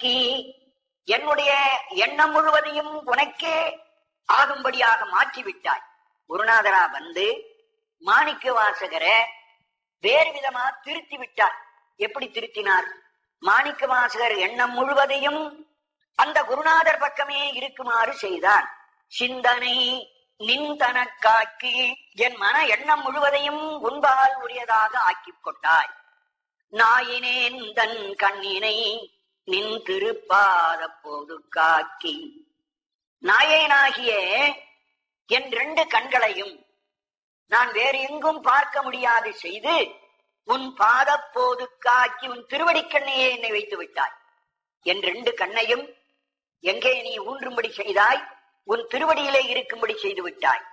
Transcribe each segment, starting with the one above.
ஆக்கி என்னுடைய எண்ணம் முழுவதையும் உனக்கே ஆகும்படியாக மாற்றி விட்டாய் குருநாதரா வந்து மாணிக்க வாசகரை வேறு விதமா திருத்தி விட்டார் எப்படி திருத்தினார் மாணிக்க வாசகர் எண்ணம் முழுவதையும் அந்த குருநாதர் பக்கமே இருக்குமாறு செய்தான் சிந்தனை நின் தனக்காக்கி என் மன எண்ணம் முழுவதையும் உன்பால் உரியதாக ஆக்கிக் கொண்டாய் நாயினேன் தன் கண்ணினை நின் திருப்பாத போது காக்கி நாயேனாகிய என் ரெண்டு கண்களையும் நான் வேறு எங்கும் பார்க்க முடியாது செய்து உன் பாதப்போது காக்கி உன் திருவடிக்கண்ணையே என்னை வைத்து விட்டாய் என் ரெண்டு கண்ணையும் எங்கே நீ ஊன்றும்படி செய்தாய் உன் திருவடியிலே இருக்கும்படி செய்து விட்டாய்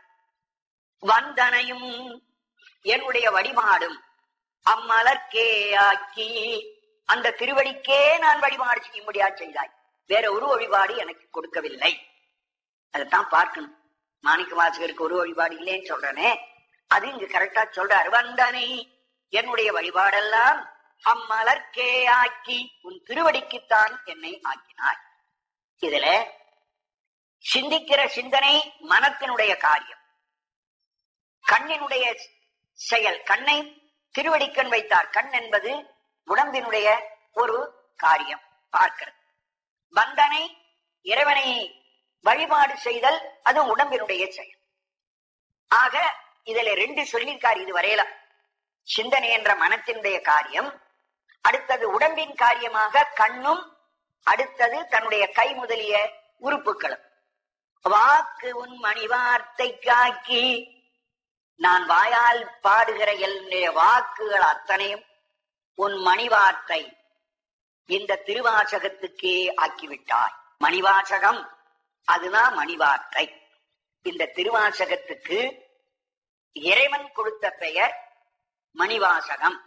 வந்தனையும் என்னுடைய வழிபாடும் அம்மலர்க்கே ஆக்கி அந்த திருவடிக்கே நான் வழிபாடு செய்யும்படியா செய்தாய் வேற ஒரு வழிபாடு எனக்கு கொடுக்கவில்லை அதைத்தான் பார்க்கணும் மாணிக்க வாசகருக்கு ஒரு வழிபாடு இல்லைன்னு சொல்றனே அது இங்க கரெக்டா சொல்றாரு வந்தனை என்னுடைய வழிபாடெல்லாம் அம்மலர்க்கே ஆக்கி உன் திருவடிக்குத்தான் என்னை ஆக்கினாய் இதுல சிந்திக்கிற சிந்தனை மனத்தினுடைய காரியம் கண்ணினுடைய செயல் கண்ணை திருவடிக்கண் வைத்தார் கண் என்பது உடம்பினுடைய ஒரு காரியம் பார்க்கிறது வந்தனை இறைவனை வழிபாடு செய்தல் அது உடம்பினுடைய செயல் ஆக இதுல ரெண்டு சொல்லியிருக்கார் இது வரையலாம் சிந்தனை என்ற மனத்தினுடைய காரியம் அடுத்தது உடம்பின் காரியமாக கண்ணும் அடுத்தது தன்னுடைய கை முதலிய உறுப்புகளும் வாக்கு உன் மணிவார்த்தை காக்கி நான் வாயால் பாடுகிற என்னுடைய வாக்குகள் அத்தனையும் உன் மணிவார்த்தை இந்த திருவாசகத்துக்கே ஆக்கிவிட்டாய் மணிவாசகம் அதுதான் மணிவார்த்தை இந்த திருவாசகத்துக்கு இறைவன் கொடுத்த பெயர் மணிவாசகம்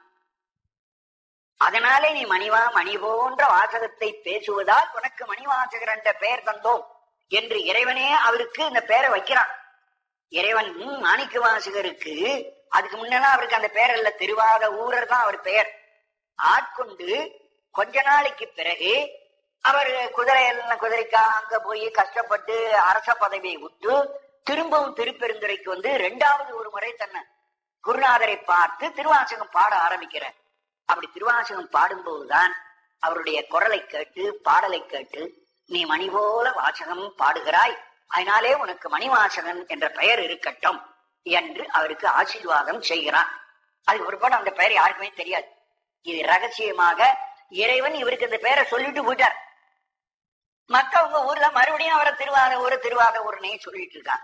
அதனாலே நீ மணிவா மணி போன்ற வாசகத்தை பேசுவதால் உனக்கு மணிவாசகர் என்ற பெயர் தந்தோம் என்று இறைவனே அவருக்கு இந்த பெயரை வைக்கிறான் இறைவன் மாணிக்க வாசகருக்கு அதுக்கு முன்னெல்லாம் அவருக்கு அந்த பெயர் அல்ல திருவாத ஊரர் தான் அவர் பெயர் ஆட்கொண்டு கொஞ்ச நாளைக்கு பிறகு அவர் குதிரை எல்லாம் குதிரைக்கா அங்க போய் கஷ்டப்பட்டு அரச பதவியை விட்டு திரும்பவும் திருப்பெருந்துறைக்கு வந்து இரண்டாவது ஒரு முறை தன்னை குருநாதரை பார்த்து திருவாசகம் பாட ஆரம்பிக்கிறார் அப்படி திருவாசகம் பாடும்போதுதான் அவருடைய குரலை கேட்டு பாடலை கேட்டு நீ மணி போல வாசகம் பாடுகிறாய் அதனாலே உனக்கு மணிவாசகன் என்ற பெயர் இருக்கட்டும் என்று அவருக்கு ஆசீர்வாதம் செய்கிறான் அதுக்கு ஒருபாடு அந்த பெயர் யாருக்குமே தெரியாது இது ரகசியமாக இறைவன் இவருக்கு இந்த பெயரை சொல்லிட்டு போயிட்டார் மத்தவங்க ஊர்ல மறுபடியும் அவரை திருவாத ஊர் திருவாத ஊர்னே சொல்லிட்டு இருக்காங்க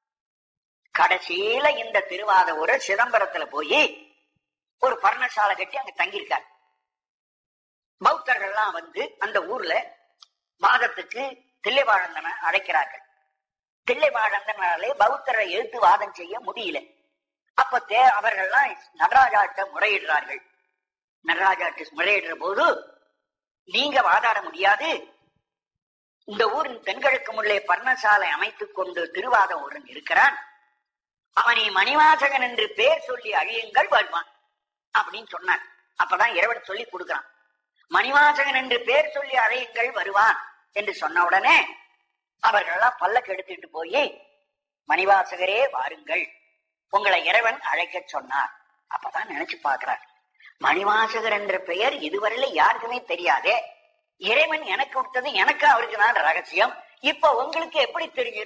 கடைசியில இந்த திருவாத ஊர் சிதம்பரத்துல போய் ஒரு பர்ணசாலை கட்டி அங்க தங்கியிருக்காரு பௌத்தர்கள்லாம் வந்து அந்த ஊர்ல வாதத்துக்கு தில்லைவாழந்தனை அழைக்கிறார்கள் தில்லைவாழந்தனாலே பௌத்தரை எழுத்து வாதம் செய்ய முடியல அப்ப தே அவர்கள்லாம் நடராஜாட்ட முறையிடுறார்கள் நடராஜாட்டு முறையிடுற போது நீங்க வாதாட முடியாது இந்த ஊரின் தென்கிழக்கு முள்ளே பர்ணசாலை அமைத்துக் கொண்டு திருவாத ஒருவன் இருக்கிறான் அவனை மணிவாசகன் என்று பேர் சொல்லி அழியுங்கள் வருவான் அப்படின்னு சொன்னார் அப்பதான் இறைவன் சொல்லி கொடுக்கிறான் மணிவாசகன் என்று பேர் சொல்லி அழையுங்கள் வருவான் என்று சொன்ன உடனே அவர்களெல்லாம் பல்லக்கு எடுத்துட்டு போய் மணிவாசகரே வாருங்கள் உங்களை இறைவன் அழைக்க சொன்னார் அப்பதான் நினைச்சு பார்க்கிறார் மணிவாசகர் என்ற பெயர் இதுவரையில யாருக்குமே தெரியாதே இறைவன் எனக்கு விட்டது எனக்கு அவருக்கு தான் ரகசியம் இப்ப உங்களுக்கு எப்படி தெரிஞ்சது